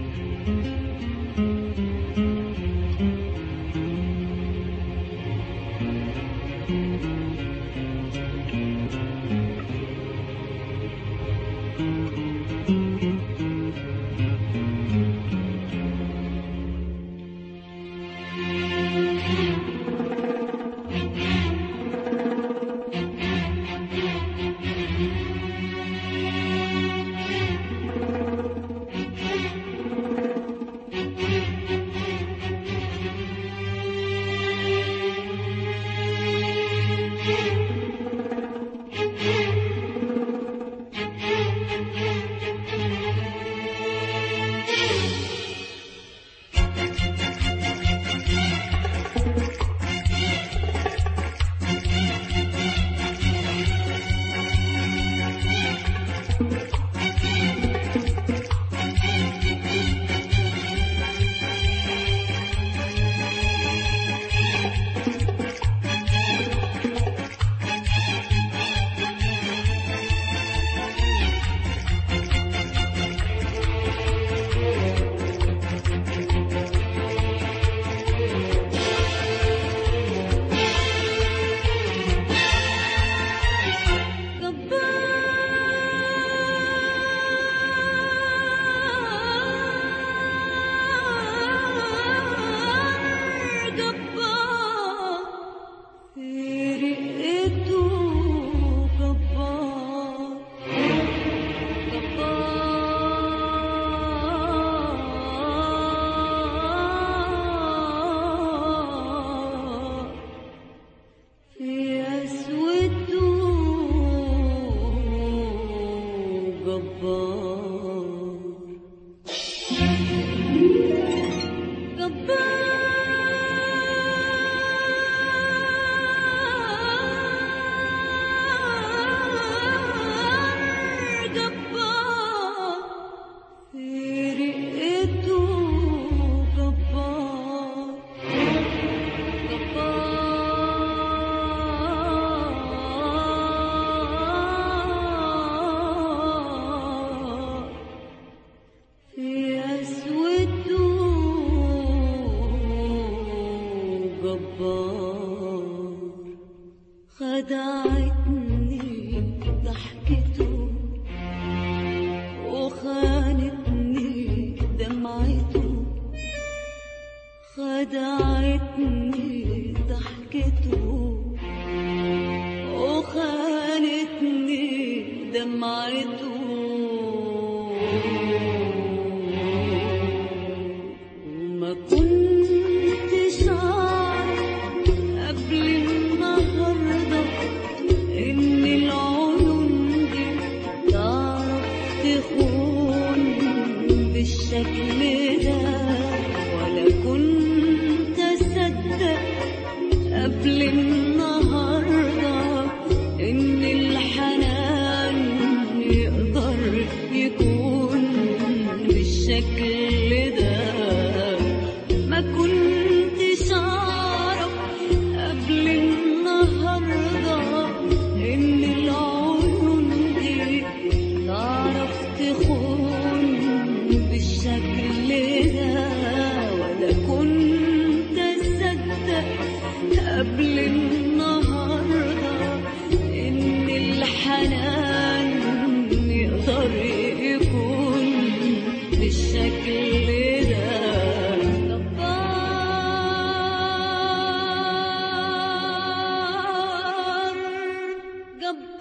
خدعتني ضحكته وخانتني دمعته وما كنتش أعرف قبل النهاردة إن العيون دي تعرف تخون بالشكل ده ولا كنت أصدق قبل النهاردة إن الحنان يقدر يكون بالشكل ده ما كنتش أعرف قبل النهاردة إن العيون دي تعرف تخون بالشكل ده ولا كنت أصدق قبل النهاردة إن الحنان يقدر يكون بالشكل ده جبار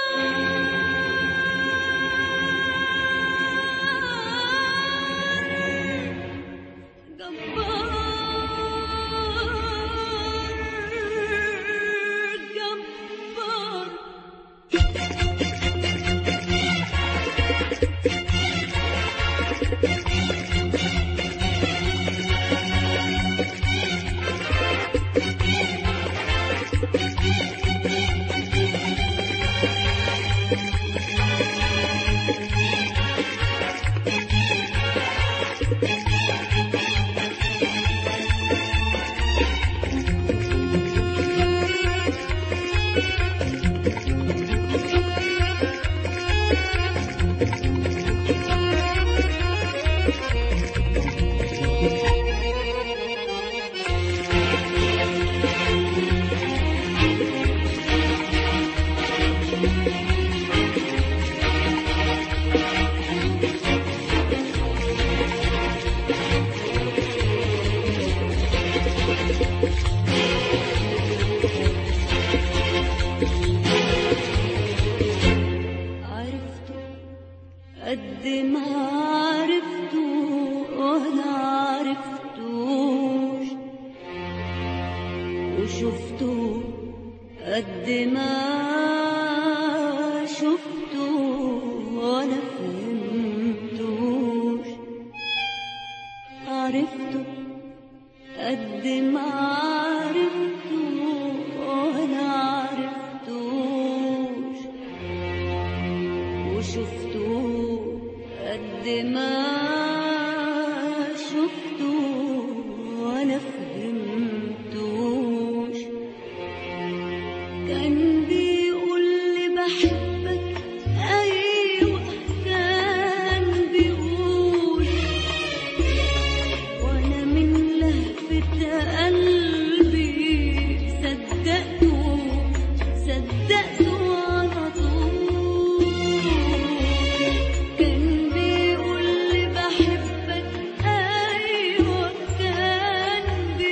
جبار جبار جبار وشفته قد ما شفته ولا فهمتوش عرفته قد ما عرفته ولا عرفتوش وشفته قد ما شفته ولا فهمتوش كان بيقول لي بحبك ايوه كان بيقول وانا من لهفة قلبي صدقته صدقته على طول كان بيقول لي بحبك ايوه كان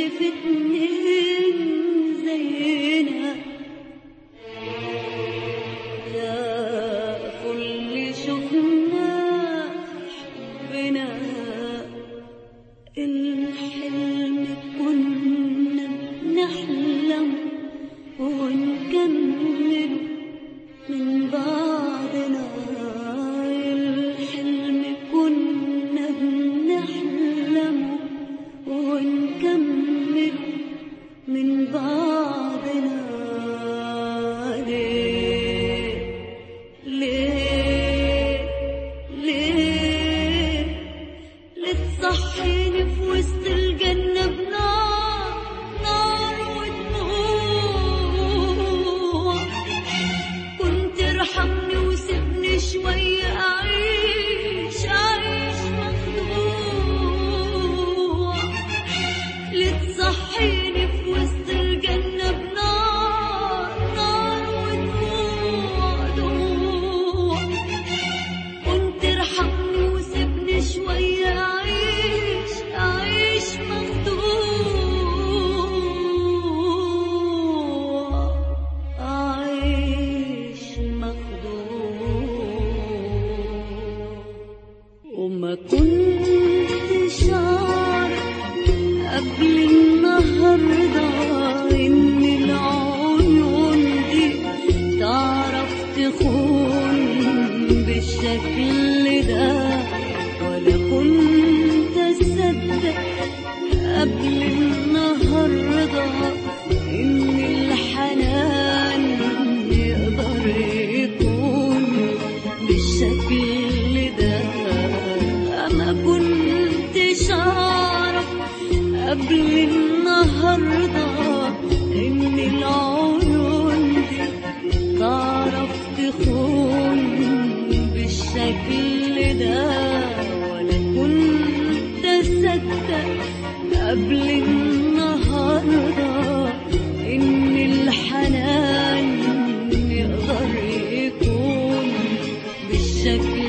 في اتنين زينا يا كل شفنا حبنا الحلم كنا بنحلم ونكمل من بعدنا الحلم كنا بنحلم ونكمل من بعدنا ليه ليه ليه لتصحيني في وسط الجنة بنار نار ودموع كنت ارحمني وسيبني شوية أعيش أعيش مخدوع لتصحيني في وسط الجنة بنار نار ودموع دموع كنت ارحمني وسيبني شوية أعيش أعيش مخدوع أعيش مخدوع وما كنتش أعرف قبل النهاردة إن العيون دي تعرف تخون بالشكل ده ولا كنت أصدق قبل النهاردة إن الحنان يقدر يكون بالشكل ده ما كنتش أعرف قبل النهاردة إن العيون دي تعرف تخون بالشكل ده ولا كنت أصدق قبل النهاردة إن الحنان يقدر يكون بالشكل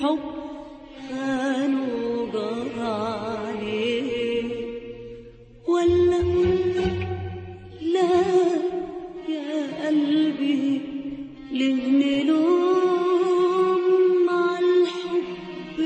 الحب خانوا جرى عليه ولا أقولك لا يا قلبي ليه نلوم على الحب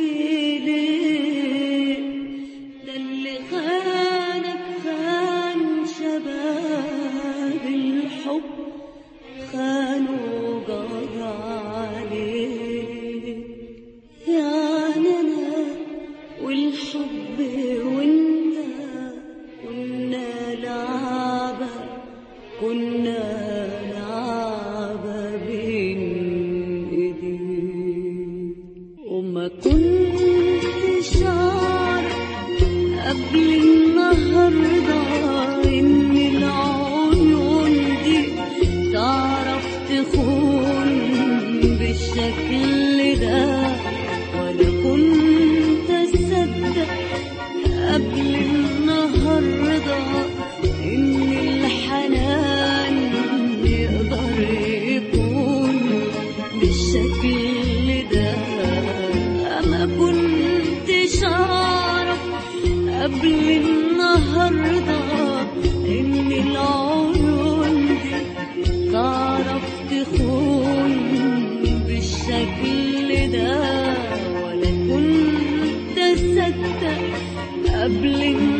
ليه ده اللي خانك خان شباب الحب خانوا جرى عليه يعني أنا والحب وانت كنا لعبة كنا لعبة بين ايديك وما كنتش أعرف قبل النهاردة إن العيون دي تعرف تخون بالشكل ده ولا كنت أصدق قبل النهاردة إن الحنان يقدر يكون بالشكل ده ما كنتش أعرف قبل النهاردة إن العيون دي تعرف تخون بالشكل ده ولا كنت أصدق قبل